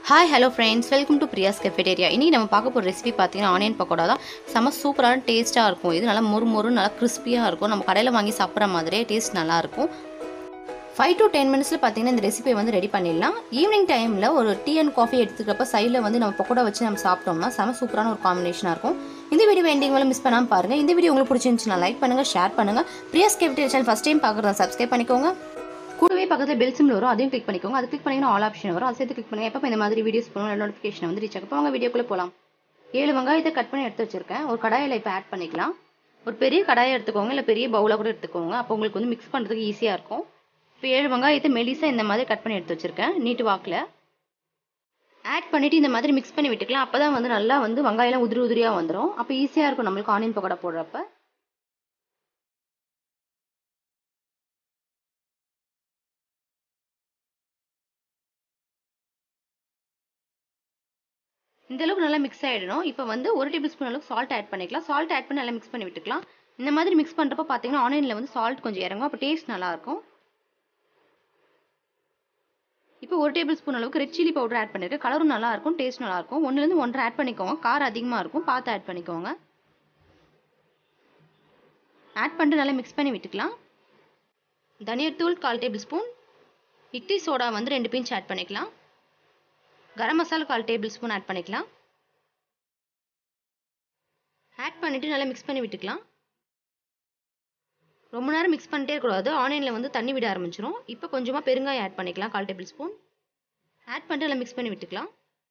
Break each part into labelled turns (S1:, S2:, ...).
S1: hi hello friends welcome to Priya's cafeteria இனி நம்ம பார்க்க போகிற ரெசிபி பார்த்தீங்கன்னா ஆனியன் பக்கோடா தான் செம்ம சூப்பரான டேஸ்ட்டாக இருக்கும் இது நல்லா மொறு மொறு நல்லா கிறிஸ்பியாக இருக்கும் நம்ம கடையில் வாங்கி சாப்பிட்ற மாதிரியே டேஸ்ட் நல்லாயிருக்கும் ஃபைவ் டு டென் மினிட்ஸில் பார்த்தீங்கன்னா இந்த ரெசிபியை வந்து ரெடி பண்ணிடலாம் ஈவினிங் டைமில் ஒரு டீ அண்ட் காஃபி எடுத்துக்கிறப்ப சைடில் வந்து நம்ம பக்கோடா வச்சு நம்ம சாப்பிட்டோம்னா செம சூப்பரான ஒரு காம்பினேஷனாக இருக்கும் இந்த வீடியோ எண்டிங் மேலே மிஸ் பண்ணாமல் பாருங்கள் இந்த வீடியோ உங்களுக்கு பிடிச்சிருந்துச்சுன்னா லைக் பண்ணுங்கள் ஷேர் பண்ணுங்கள் Priya's cafeteria channel first time பார்க்குறதா சப்ஸ்கிரைப் பண்ணிக்கோங்க கூடவே பக்கத்தில் பெல் சிம்பிள் வரும் அதையும் கிளிக் பண்ணிக்கோங்க அது கிளிக் பண்ணிங்கன்னா ஆல் ஆப்ஷன் வரும் அதை சேர்த்து கிளிக் பண்ணுங்க எப்போ இந்த மாதிரி வீடியோஸ் போகணும் நோட்டிஃபிகேஷன் வந்து ரீச் ஆகும் அவங்க வீடியோக்குள்ளே போகலாம் ஏழு வெங்காயத்தை கட் பண்ணி எடுத்து வச்சிருக்கேன் ஒரு கடாயில் இப்போ ஆட் பண்ணிக்கலாம் ஒரு பெரிய கடாயை எடுத்துக்கோங்க இல்லை பெரிய பவுலாக கூட எடுத்துக்கோங்க அப்போ உங்களுக்கு வந்து மிக்ஸ் பண்ணுறதுக்கு ஈஸியாக இருக்கும் இப்போ ஏழு வெங்காயத்தை மெலிசாக இந்த மாதிரி கட் பண்ணி எடுத்து வச்சிருக்கேன் நீட்டு வாக்கில் ஆட் பண்ணிவிட்டு இந்த மாதிரி மிக்ஸ் பண்ணி விட்டுக்கலாம் அப்போ தான் வந்து நல்லா வந்து வெங்காயம்லாம் உதிரி உதிரியாக வந்துடும் அப்போ ஈஸியாக இருக்கும் நம்மளுக்கு ஆனியன் பக்கோடா போடுறப்ப இந்த அளவுக்கு நல்லா மிக்ஸ் ஆகிடணும் இப்போ வந்து ஒரு டேபிள் ஸ்பூன் அளவுக்கு சால்ட் ஆட் பண்ணிக்கலாம் சால்ட் ஆட் பண்ணி நல்லா மிக்ஸ் பண்ணி விட்டுக்கலாம் இந்த மாதிரி மிக்ஸ் பண்ணுறப்ப பார்த்தீங்கன்னா ஆனியனில் வந்து சால்ட் கொஞ்சம் இறங்கும் அப்போ டேஸ்ட் நல்லாயிருக்கும் இப்போ ஒரு டேபிள் ஸ்பூன் அளவுக்கு ரெட் சில்லி பவுடர் ஆட் பண்ணியிருக்கேன் கலரும் நல்லா இருக்கும் டேஸ்ட் நல்லா இருக்கும் ஒன்றுலேருந்து ஒன்றரை ஆட் பண்ணிக்கோங்க காரம் அதிகமாக இருக்கும் பார்த்து ஆட் பண்ணிக்கோங்க ஆட் பண்ணிட்டு நல்லா மிக்ஸ் பண்ணி விட்டுக்கலாம் தனியத்தூள் கால் டேபிள் ஸ்பூன் இட்லி சோடா வந்து ரெண்டு பிஞ்ச் ஆட் பண்ணிக்கலாம் கரம் மசாலா கால் டேபிள் ஸ்பூன் ஆட் பண்ணிக்கலாம் ஆட் பண்ணிவிட்டு நல்லா மிக்ஸ் பண்ணி விட்டுக்கலாம் ரொம்ப நேரம் மிக்ஸ் பண்ணிட்டே இருக்கக்கூடாது ஆனியனில் வந்து தண்ணி விட ஆரம்பிச்சிரும் இப்போ கொஞ்சமாக பெருங்காயம் ஆட் பண்ணிக்கலாம் கால் டேபிள் ஸ்பூன் ஆட் பண்ணிட்டு நல்லா மிக்ஸ் பண்ணி விட்டுக்கலாம்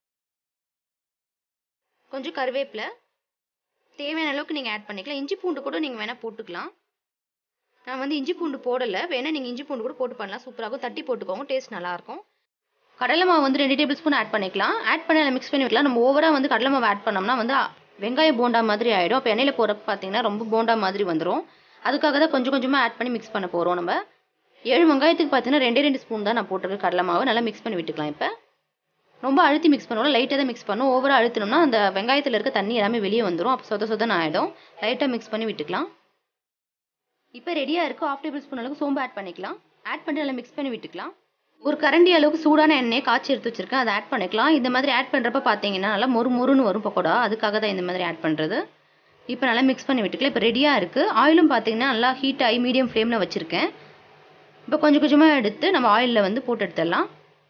S1: கொஞ்சம் கருவேப்பிலை தேவையான அளவுக்கு நீங்கள் ஆட் பண்ணிக்கலாம் இஞ்சி பூண்டு கூட நீங்கள் வேணால் போட்டுக்கலாம் நான் வந்து இஞ்சி பூண்டு போடலை வேணால் நீங்கள் இஞ்சி பூண்டு கூட போட்டு பண்ணலாம் சூப்பராகும் தட்டி போட்டுக்கோங்க டேஸ்ட் நல்லாயிருக்கும் கடலை மாவு வந்து ரெண்டு டேபிள் ஸ்பூன் ஆட் பண்ணிக்கலாம் ஆட் பண்ணி மிக்ஸ் பண்ணி வைக்கலாம் நம்ம ஓவராக வந்து கடலை மாவு ஆட் பண்ணோம்னா வந்து வெங்காய போண்டா மாதிரி ஆகிடும் அப்போ எண்ணெயில் போகிறப்ப பார்த்தீங்கன்னா ரொம்ப போண்டா மாதிரி வந்துடும் அதுக்காக தான் கொஞ்சம் கொஞ்சமாக ஆட் பண்ணி மிக்ஸ் பண்ண போகிறோம் நம்ம ஏழு வெங்காயத்துக்கு பார்த்தீங்கன்னா ரெண்டே ரெண்டு ஸ்பூன் தான் நான் போட்டிருக்கேன் கடலை மாவு நல்லா மிக்ஸ் பண்ணி விட்டுக்கலாம் இப்போ ரொம்ப அழுத்தி மிக்ஸ் பண்ணுவோம் லைட்டாக தான் மிக்ஸ் பண்ணும் ஓவராக அழுத்தினோம்னா அந்த வெங்காயத்தில் இருக்க தண்ணி எல்லாமே வெளியே வந்துடும் அப்போ சொத சொதன்னு ஆகிடும் லைட்டாக மிக்ஸ் பண்ணி விட்டுக்கலாம் இப்போ ரெடியாக இருக்குது ஆஃப் டேபிள் ஸ்பூன் அளவுக்கு சோம்பு ஆட் பண்ணிக்கலாம் ஆட் பண்ணி நல்லா மிக்ஸ் பண்ணி விட்டுக்கலாம் ஒரு கரண்டி அளவுக்கு சூடான எண்ணெயை காய்ச்சி எடுத்து வச்சிருக்கேன் அதை ஆட் பண்ணிக்கலாம் இந்த மாதிரி ஆட் பண்ணுறப்ப பார்த்தீங்கன்னா நல்லா மொறு மொறுன்னு வரும் பக்கோடா அதுக்காக தான் இந்த மாதிரி ஆட் பண்ணுறது இப்போ நல்லா மிக்ஸ் பண்ணி விட்டுக்கலாம் இப்போ ரெடியாக இருக்குது ஆயிலும் பார்த்தீங்கன்னா நல்லா ஹீட் ஆகி மீடியம் ஃப்ளேமில் வச்சுருக்கேன் இப்போ கொஞ்சம் கொஞ்சமாக எடுத்து நம்ம ஆயிலில் வந்து போட்டு எடுத்துடலாம்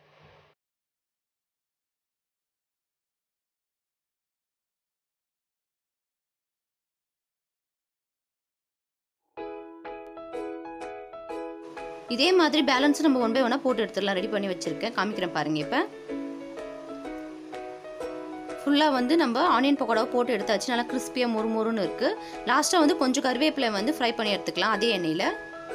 S1: இதே மாதிரி பேலன்ஸ் நம்ம ஒன் பை ஒன்னாக போட்டு எடுத்துடலாம் ரெடி பண்ணி வச்சுருக்கேன் காமிக்கிறேன் பாருங்க இப்போ ஃபுல்லாக வந்து நம்ம ஆனியன் பக்கோடாவை போட்டு எடுத்தாச்சு நல்லா கிறிஸ்பியாக மொறு மொறுன்னு இருக்குது லாஸ்ட்டாக வந்து கொஞ்சம் கருவேப்பிலை வந்து ஃப்ரை பண்ணி எடுத்துக்கலாம் அதே எண்ணெயில்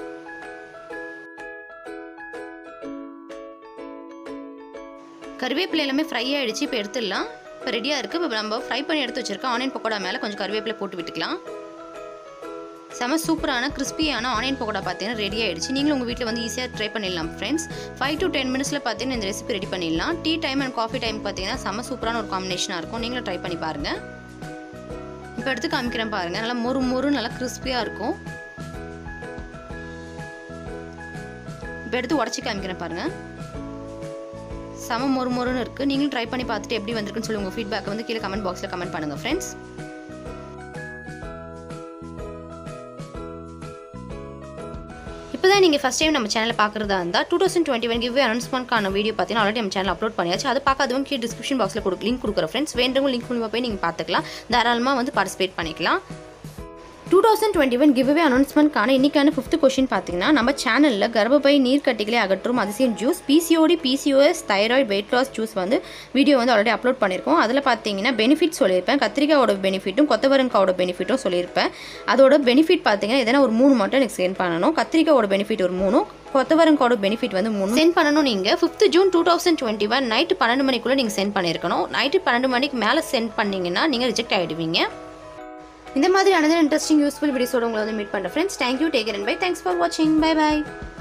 S1: கருவேப்பிலை எல்லாமே ஃப்ரை ஆகிடுச்சு இப்போ எடுத்துடலாம் இப்போ ரெடியாக இருக்குது இப்போ நம்ம ஃப்ரை பண்ணி எடுத்து வச்சுருக்கோம் ஆனியன் பக்கோடா மேலே கொஞ்சம் கருவேப்பிலை போட்டு விட்டுக்கலாம் செம சூப்பரான கிறிஸ்பியான ஆனியன் பக்கோடா பார்த்தீங்கன்னா ரெடி ஆகிடுச்சு நீங்களும் உங்கள் வீட்டில் வந்து ஈஸியாக ட்ரை பண்ணிடலாம் ஃப்ரெண்ட்ஸ் ஃபைவ் டு டென் மினிட்ஸில் பார்த்தீங்கன்னா இந்த ரெசிபி ரெடி பண்ணிடலாம் tea time and coffee time பார்த்தீங்கன்னா செம சூப்பரான ஒரு காம்பினேஷனாக இருக்கும் நீங்களும் ட்ரை பண்ணி பாருங்கள் இப்போ எடுத்து காமிக்கிறேன் பாருங்கள் நல்லா மொறு மொறு நல்லா கிறிஸ்பியாக இருக்கும் இப்போ எடுத்து உடச்சி காமிக்கிறேன் பாருங்கள் செம மொறு மொறுன்னு இருக்குது நீங்களும் ட்ரை பண்ணி பார்த்துட்டு எப்படி வந்திருக்குன்னு சொல்லி உங்கள் ஃபீட்பேக் வந்து கீழே கமெண்ட் பாக்ஸில் கமெண்ட் பண்ணுங்கள் ஃப்ரெண்ட்ஸ் இப்போ தான் நீங்கள் ஃபஸ்ட் டைம் நம்ம சேனலில் பார்க்குறதா இருந்தால் two thousand twenty one giveaway அனௌன்ஸ்மெண்ட்கான வீடியோ பார்த்தீங்கன்னா ஆல்ரெடி நம்ம சேனல் அப்லோட் பண்ணியாச்சு அதை பார்க்காதவங்க கீழே டிஸ்கிரிப்ஷன் பாக்ஸில் கொடுக்க லிங்க் கொடுக்குற ஃப்ரெண்ட்ஸ் வேண்டவங்க லிங்க் மூலியமாக போய் நீங்கள் பார்த்துக்கலாம் தாராளமாக வந்து பார்ட்டிசிபேட் பண்ணிக்கலாம் two thousand twenty one giveaway அனௌன்ஸ்மெண்ட்கான இன்றைக்கான ஃபிஃப்த் கொஷின் பார்த்தீங்கன்னா நம்ம சேனலில் கர்ப்பப்பை நீர்க்கட்டிகளை அகற்றும் அதிசயம் juice PCOD PCOS thyroid weight loss juice வந்து வீடியோ வந்து ஆல்ரெடி அப்லோட் பண்ணியிருக்கோம் அதில் பார்த்தீங்கன்னா பெனிஃபிட் சொல்லியிருப்பேன் கத்திரிக்காயோட பெனிஃபிட்டும் கொத்தவரங்காவோட பெனிஃபிட்டும் சொல்லியிருப்பேன் அதோட பெனிஃபிட் பார்த்தீங்கன்னா எதனா ஒரு மூணு மட்டும் எனக்கு சென்ட் பண்ணணும் கத்திரிக்காயோட பெனிஃபிட் ஒரு மூணும் கொத்தவரங்கோட பெனிஃபிட் வந்து மூணு சென்ட் பண்ணணும் நீங்கள் fifth June two thousand twenty one night பன்னெண்டு மணிக்குள்ளே நீங்கள் சென்ட் பண்ணியிருக்கணும் நைட்டு பன்னெண்டு மணிக்கு மேலே சென்ட் பண்ணிங்கன்னா நீங்கள் ரிஜெக்ட் ஆகிடுவீங்க இந்த மாதிரி அனதர் இன்ட்ரெஸ்டிங் யூஸ்ஃபுல் வீடியோஸோட உங்களை வந்து மீட் பண்ணுறேன் friends thank you take and bye thanks for வாட்சிங் பை பை